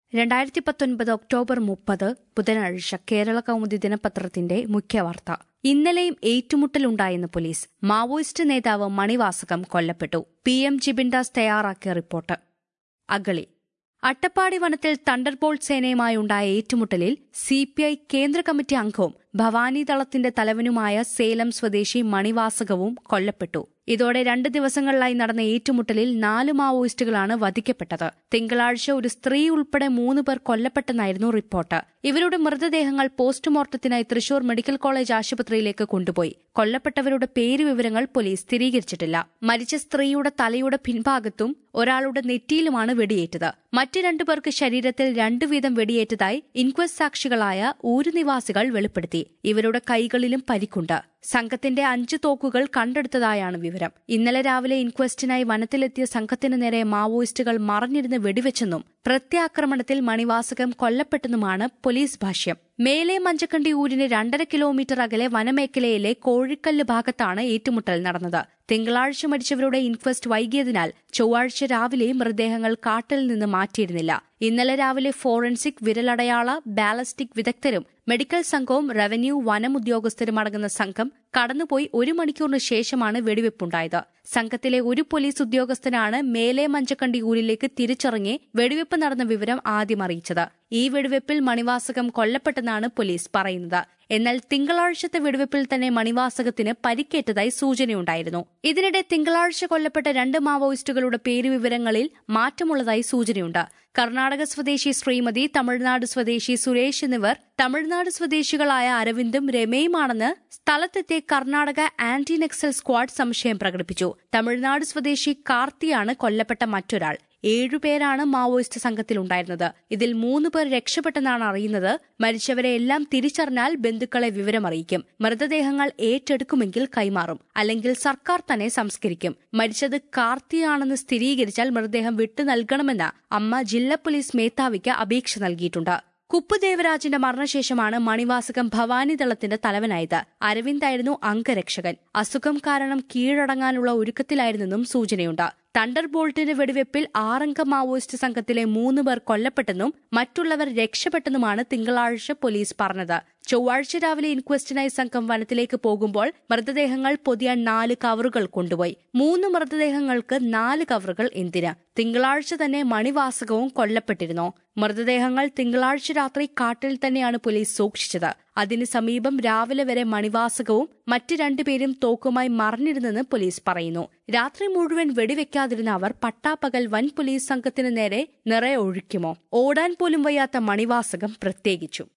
രണ്ടായിരത്തി പത്തൊൻപത് ഒക്ടോബർ മുപ്പത് ബുധനാഴ്ച കേരള കൗമുദി ദിനപത്രത്തിന്റെ മുഖ്യവാർത്ത ഇന്നലെയും ഏറ്റുമുട്ടലുണ്ടായെന്ന് പോലീസ് മാവോയിസ്റ്റ് നേതാവ് മണിവാസകം കൊല്ലപ്പെട്ടു പി എം ജിബിൻദാസ് തയ്യാറാക്കിയ റിപ്പോർട്ട് അഗളി അട്ടപ്പാടി വനത്തിൽ തണ്ടർബോൾട്ട് സേനയുമായുണ്ടായ ഏറ്റുമുട്ടലിൽ സിപിഐ കേന്ദ്ര കമ്മിറ്റി അംഗവും ഭവാനി ദളത്തിന്റെ തലവനുമായ സേലം സ്വദേശി മണിവാസകവും കൊല്ലപ്പെട്ടു ഇതോടെ രണ്ട് ദിവസങ്ങളിലായി നടന്ന ഏറ്റുമുട്ടലിൽ നാല് മാവോയിസ്റ്റുകളാണ് വധിക്കപ്പെട്ടത് തിങ്കളാഴ്ച ഒരു സ്ത്രീ ഉൾപ്പെടെ മൂന്ന് പേർ കൊല്ലപ്പെട്ടെന്നായിരുന്നു റിപ്പോർട്ട് ഇവരുടെ മൃതദേഹങ്ങൾ പോസ്റ്റ്മോർട്ടത്തിനായി തൃശൂർ മെഡിക്കൽ കോളേജ് ആശുപത്രിയിലേക്ക് കൊണ്ടുപോയി കൊല്ലപ്പെട്ടവരുടെ പേര് വിവരങ്ങൾ പോലീസ് സ്ഥിരീകരിച്ചിട്ടില്ല മരിച്ച സ്ത്രീയുടെ തലയുടെ പിൻഭാഗത്തും ഒരാളുടെ നെറ്റിയിലുമാണ് വെടിയേറ്റത് മറ്റ് രണ്ടുപേർക്ക് ശരീരത്തിൽ രണ്ടു വീതം വെടിയേറ്റതായി ഇൻക്വസ്റ്റ് സാക്ഷികളായ ഊരുനിവാസികൾ വെളിപ്പെടുത്തി ഇവരുടെ കൈകളിലും പരിക്കുണ്ട് സംഘത്തിന്റെ അഞ്ച് തോക്കുകൾ കണ്ടെടുത്തതായാണ് വിവരം ഇന്നലെ രാവിലെ ഇൻക്വസ്റ്റിനായി വനത്തിലെത്തിയ സംഘത്തിനു നേരെ മാവോയിസ്റ്റുകൾ മറഞ്ഞിരുന്ന് വെടിവെച്ചെന്നും പ്രത്യാക്രമണത്തിൽ മണിവാസകം കൊല്ലപ്പെട്ടെന്നുമാണ് പോലീസ് ഭാഷ്യം മേലെ മഞ്ചക്കണ്ടി ഊരിന് രണ്ടര കിലോമീറ്റർ അകലെ വനമേഖലയിലെ കോഴിക്കല്ല് ഭാഗത്താണ് ഏറ്റുമുട്ടൽ നടന്നത് തിങ്കളാഴ്ച മരിച്ചവരുടെ ഇൻക്വസ്റ്റ് വൈകിയതിനാൽ ചൊവ്വാഴ്ച രാവിലെ മൃതദേഹങ്ങൾ കാട്ടിൽ നിന്ന് മാറ്റിയിരുന്നില്ല ഇന്നലെ രാവിലെ ഫോറൻസിക് വിരലടയാള ബാലസ്റ്റിക് വിദഗ്ധരും മെഡിക്കൽ സംഘവും റവന്യൂ വനം ഉദ്യോഗസ്ഥരും അടങ്ങുന്ന സംഘം കടന്നുപോയി ഒരു മണിക്കൂറിന് ശേഷമാണ് വെടിവെപ്പുണ്ടായത് സംഘത്തിലെ ഒരു പോലീസ് ഉദ്യോഗസ്ഥനാണ് മേലെ മഞ്ചക്കണ്ടി ഊരിലേക്ക് തിരിച്ചിറങ്ങി വെടിവെപ്പ് നടന്ന വിവരം ആദ്യം അറിയിച്ചത് ഈ വെടിവെപ്പിൽ മണിവാസകം കൊല്ലപ്പെട്ടെന്നാണ് പോലീസ് പറയുന്നത് എന്നാൽ തിങ്കളാഴ്ചത്തെ വെടിവെപ്പിൽ തന്നെ മണിവാസകത്തിന് പരിക്കേറ്റതായി സൂചനയുണ്ടായിരുന്നു ഇതിനിടെ തിങ്കളാഴ്ച കൊല്ലപ്പെട്ട രണ്ട് മാവോയിസ്റ്റുകളുടെ പേരുവിവരങ്ങളിൽ മാറ്റമുള്ളതായി സൂചനയുണ്ട് കർണാടക സ്വദേശി ശ്രീമതി തമിഴ്നാട് സ്വദേശി സുരേഷ് എന്നിവർ തമിഴ്നാട് സ്വദേശികളായ അരവിന്ദും രമയുമാണെന്ന് സ്ഥലത്തെത്തിയ കർണാടക ആന്റി നക്സൽ സ്ക്വാഡ് സംശയം പ്രകടിപ്പിച്ചു തമിഴ്നാട് സ്വദേശി കാർത്തിയാണ് കൊല്ലപ്പെട്ട മറ്റൊരാൾ ഏഴുപേരാണ് മാവോയിസ്റ്റ് സംഘത്തിലുണ്ടായിരുന്നത് ഇതിൽ മൂന്ന് പേർ രക്ഷപ്പെട്ടെന്നാണ് അറിയുന്നത് മരിച്ചവരെ എല്ലാം തിരിച്ചറിഞ്ഞാൽ ബന്ധുക്കളെ വിവരമറിയിക്കും മൃതദേഹങ്ങൾ ഏറ്റെടുക്കുമെങ്കിൽ കൈമാറും അല്ലെങ്കിൽ സർക്കാർ തന്നെ സംസ്കരിക്കും മരിച്ചത് കാർത്തിയാണെന്ന് സ്ഥിരീകരിച്ചാൽ മൃതദേഹം വിട്ടു നൽകണമെന്ന് അമ്മ ജില്ലാ പോലീസ് മേധാവിക്ക് അപേക്ഷ നൽകിയിട്ടുണ്ട് കുപ്പ് ദേവരാജിന്റെ മരണശേഷമാണ് മണിവാസകം ഭവാനിദളത്തിന്റെ തലവനായത് അരവിന്ദായിരുന്നു അംഗരക്ഷകൻ അസുഖം കാരണം കീഴടങ്ങാനുള്ള ഒരുക്കത്തിലായിരുന്നെന്നും സൂചനയുണ്ട് തണ്ടർ ബോൾട്ടിന്റെ വെടിവെപ്പിൽ ആറംഗ മാവോയിസ്റ്റ് സംഘത്തിലെ മൂന്ന് പേർ കൊല്ലപ്പെട്ടെന്നും മറ്റുള്ളവർ രക്ഷപ്പെട്ടെന്നുമാണ് തിങ്കളാഴ്ച പോലീസ് പറഞ്ഞത് ചൊവ്വാഴ്ച രാവിലെ ഇൻക്വസ്റ്റിനായി സംഘം വനത്തിലേക്ക് പോകുമ്പോൾ മൃതദേഹങ്ങൾ പൊതിയാൻ നാല് കവറുകൾ കൊണ്ടുപോയി മൂന്ന് മൃതദേഹങ്ങൾക്ക് നാല് കവറുകൾ എന്തിന് തിങ്കളാഴ്ച തന്നെ മണിവാസകവും കൊല്ലപ്പെട്ടിരുന്നു മൃതദേഹങ്ങൾ തിങ്കളാഴ്ച രാത്രി കാട്ടിൽ തന്നെയാണ് പോലീസ് സൂക്ഷിച്ചത് അതിന് സമീപം രാവിലെ വരെ മണിവാസകവും മറ്റ് രണ്ടുപേരും തോക്കുമായി മറിഞ്ഞിരുന്നെന്ന് പോലീസ് പറയുന്നു രാത്രി മുഴുവൻ വെടിവെക്കാതിരുന്ന അവർ പട്ടാപ്പകൽ വൻ പോലീസ് സംഘത്തിന് നേരെ നിറയെ ഒഴിക്കുമോ ഓടാൻ പോലും വയ്യാത്ത മണിവാസകം പ്രത്യേകിച്ചു